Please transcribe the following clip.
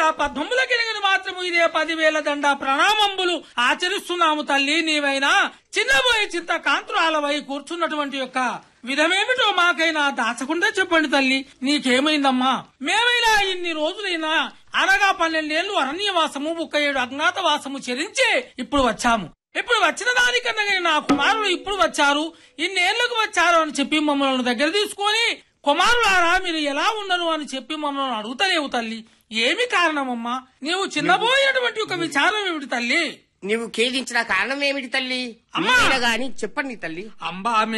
పద్మముల గిరిగిన మాత్రము ఇదే పదివేల దండ ప్రణామంబులు ఆచరిస్తున్నాము తల్లి నీవైనా చిన్నబోయి చింత కాంతురాలవై కూర్చున్నటువంటి యొక్క విధమేమిటో మాకైనా దాచకుండా చెప్పండి తల్లి నీకేమైందమ్మా మేమైనా ఇన్ని రోజులైనా అనగా పన్నెండేళ్లు అరణ్యవాసము ముప్పై ఏడు అజ్ఞాతవాసము చెరించి ఇప్పుడు వచ్చాము ఇప్పుడు వచ్చిన దానికన్నా కానీ నా కుమారులు ఇప్పుడు వచ్చారు ఇన్నేళ్లకు వచ్చారు అని చెప్పి మమ్మల్ని దగ్గర తీసుకొని కుమారులారా మీరు ఎలా ఉండరు అని చెప్పి మమ్మల్ని అడుగుతలేవు తల్లి ఏమి కారణమమ్మా నీవు చిన్నబోయేటువంటి ఒక విచారం ఏమిటి తల్లి నీవు ఖేదించిన కారణం ఏమిటి తల్లి అమ్మా! మీరైనా గాని చెప్పండి తల్లి అంబా